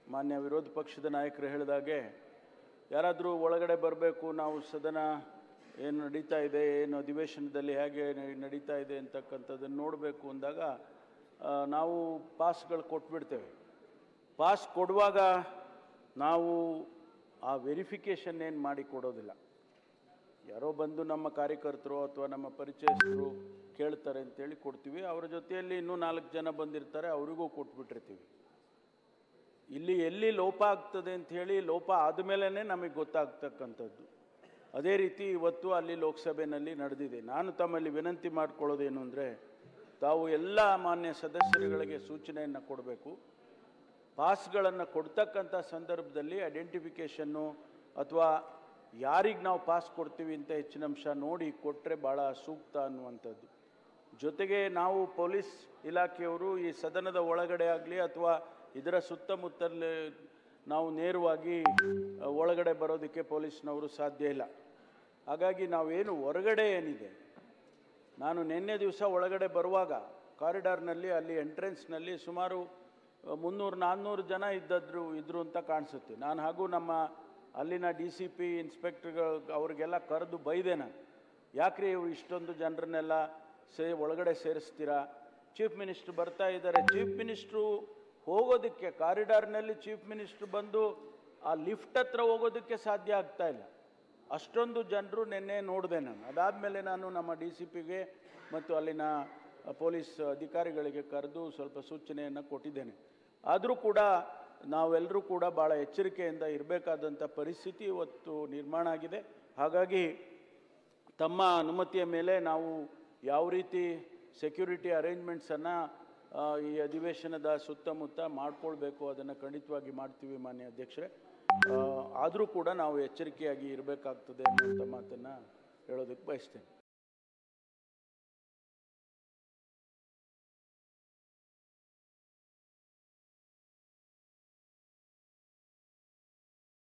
ಮಾನ್ಯ ವಿರೋಧ ಪಕ್ಷದ ನಾಯಕರು ಹೇಳಿದಾಗೆ ಯಾರಾದರೂ ಒಳಗಡೆ ಬರಬೇಕು ನಾವು ಸದನ ಏನು ನಡೀತಾ ಇದೆ ಏನು ಅಧಿವೇಶನದಲ್ಲಿ ಹೇಗೆ ನ- ನಡೀತಾ ಇದೆ ಅಂತಕ್ಕಂಥದ್ದನ್ನು ನೋಡಬೇಕು ಅಂದಾಗ ಆ, ನಾವು ಪಾಸ್ಗಳು ಕೊಟ್ಬಿಡ್ತೇವೆ ಪಾಸ್ ಕೊಡುವಾಗ ನಾವು ಆ ವೆರಿಫಿಕೇಷನ್ ಏನು ಮಾಡಿ ಕೊಡೋದಿಲ್ಲ ಯಾರೋ ಬಂದು ನಮ್ಮ ಕಾರ್ಯಕರ್ತರು ಅಥವಾ ನಮ್ಮ ಪರಿಚಯಸ್ಥರು ಕೇಳ್ತಾರೆ ಅಂತೇಳಿ ಕೊಡ್ತೀವಿ ಅವರ ಜೊತೆಯಲ್ಲಿ ಇನ್ನೂ ನಾಲ್ಕು ಜನ ಬಂದಿರ್ತಾರೆ ಅವರಿಗೂ ಕೊಟ್ಬಿಟ್ಟಿರ್ತೀವಿ ಇಲ್ಲಿ ಎಲ್ಲಿ ಲೋಪ ಆಗ್ತದೆ ಅಂತ ಹೇಳಿ ಲೋಪ ಆದಮೇಲೆ ನಮಗೆ ಗೊತ್ತಾಗ್ತಕ್ಕಂಥದ್ದು ಅದೇ ರೀತಿ ಇವತ್ತು ಅಲ್ಲಿ ಲೋಕಸಭೆಯಲ್ಲಿ ನಡೆದಿದೆ ನಾನು ತಮ್ಮಲ್ಲಿ ವಿನಂತಿ ಮಾಡ್ಕೊಳ್ಳೋದೇನು ಅಂದರೆ ತಾವು ಎಲ್ಲ ಮಾನ್ಯ ಸದಸ್ಯರುಗಳಿಗೆ ಸೂಚನೆಯನ್ನು ಕೊಡಬೇಕು ಪಾಸ್ಗಳನ್ನು ಕೊಡ್ತಕ್ಕಂಥ ಸಂದರ್ಭದಲ್ಲಿ ಐಡೆಂಟಿಫಿಕೇಷನ್ನು ಅಥವಾ ಯಾರಿಗೆ ನಾವು ಪಾಸ್ ಕೊಡ್ತೀವಿ ಅಂತ ಹೆಚ್ಚಿನ ಅಂಶ ನೋಡಿ ಕೊಟ್ಟರೆ ಭಾಳ ಸೂಕ್ತ ಅನ್ನುವಂಥದ್ದು ಜೊತೆಗೆ ನಾವು ಪೊಲೀಸ್ ಇಲಾಖೆಯವರು ಈ ಸದನದ ಒಳಗಡೆ ಆಗಲಿ ಅಥವಾ ಇದರ ಸುತ್ತಮುತ್ತಲೇ ನಾವು ನೇರವಾಗಿ ಅ, ಒಳಗಡೆ ಬರೋದಕ್ಕೆ ಪೊಲೀಸ್ನವರು ಸಾಧ್ಯ ಇಲ್ಲ ಹಾಗಾಗಿ ನಾವೇನು ಹೊರಗಡೆ ಏನಿದೆ ನಾನು ನಿನ್ನೆ ದಿವಸ ಒಳಗಡೆ ಬರುವಾಗ ಕಾರಿಡಾರ್ನಲ್ಲಿ ಅಲ್ಲಿ ಎಂಟ್ರೆನ್ಸ್ನಲ್ಲಿ ಸುಮಾರು ಮುನ್ನೂರು ನಾನ್ನೂರು ಜನ ಇದ್ದದ್ರು ಇದ್ರು ಅಂತ ಕಾಣಿಸುತ್ತೆ ನಾನು ಹಾಗೂ ನಮ್ಮ ಅಲ್ಲಿನ ಡಿ ಸಿ ಪಿ ಇನ್ಸ್ಪೆಕ್ಟರ್ಗಳು ಅವ್ರಿಗೆಲ್ಲ ಕರೆದು ಬೈದೆ ನಾನು ಯಾಕ್ರಿ ಇವ್ರು ಇಷ್ಟೊಂದು ಜನರನ್ನೆಲ್ಲ ಸೇ ಒಳಗಡೆ ಸೇರಿಸ್ತೀರಾ ಚೀಫ್ ಮಿನಿಸ್ಟ್ರು ಬರ್ತಾ ಇದ್ದಾರೆ ಚೀಫ್ ಮಿನಿಸ್ಟ್ರು ಹೋಗೋದಕ್ಕೆ ಕಾರಿಡಾರ್ನಲ್ಲಿ ಚೀಫ್ ಮಿನಿಸ್ಟ್ರು ಬಂದು ಆ ಲಿಫ್ಟ್ ಹತ್ರ ಹೋಗೋದಕ್ಕೆ ಸಾಧ್ಯ ಆಗ್ತಾ ಇಲ್ಲ ಅಷ್ಟೊಂದು ಜನರು ನಿನ್ನೆ ನೋಡಿದೆ ನಾನು ಅದಾದಮೇಲೆ ನಾನು ನಮ್ಮ ಡಿ ಸಿ ಪಿಗೆ ಮತ್ತು ಅಲ್ಲಿನ ಪೊಲೀಸ್ ಅಧಿಕಾರಿಗಳಿಗೆ ಕರೆದು ಸ್ವಲ್ಪ ಸೂಚನೆಯನ್ನು ಕೊಟ್ಟಿದ್ದೇನೆ ಆದರೂ ಕೂಡ ನಾವೆಲ್ಲರೂ ಕೂಡ ಭಾಳ ಎಚ್ಚರಿಕೆಯಿಂದ ಇರಬೇಕಾದಂಥ ಪರಿಸ್ಥಿತಿ ಇವತ್ತು ನಿರ್ಮಾಣ ಆಗಿದೆ ಹಾಗಾಗಿ ತಮ್ಮ ಅನುಮತಿಯ ಮೇಲೆ ನಾವು ಯಾವ ರೀತಿ ಸೆಕ್ಯೂರಿಟಿ ಅರೇಂಜ್ಮೆಂಟ್ಸನ್ನು ಈ ಅಧಿವೇಶನದ ಸುತ್ತಮುತ್ತ ಮಾಡ್ಕೊಳ್ಬೇಕು ಅದನ್ನು ಖಂಡಿತವಾಗಿ ಮಾಡ್ತೀವಿ ಮಾನ್ಯ ಅಧ್ಯಕ್ಷರೇ ಆದರೂ ಕೂಡ ನಾವು ಎಚ್ಚರಿಕೆಯಾಗಿ ಇರಬೇಕಾಗ್ತದೆ ಅನ್ನುವಂಥ ಮಾತನ್ನು ಹೇಳೋದಕ್ಕೆ ಬಯಸ್ತೇನೆ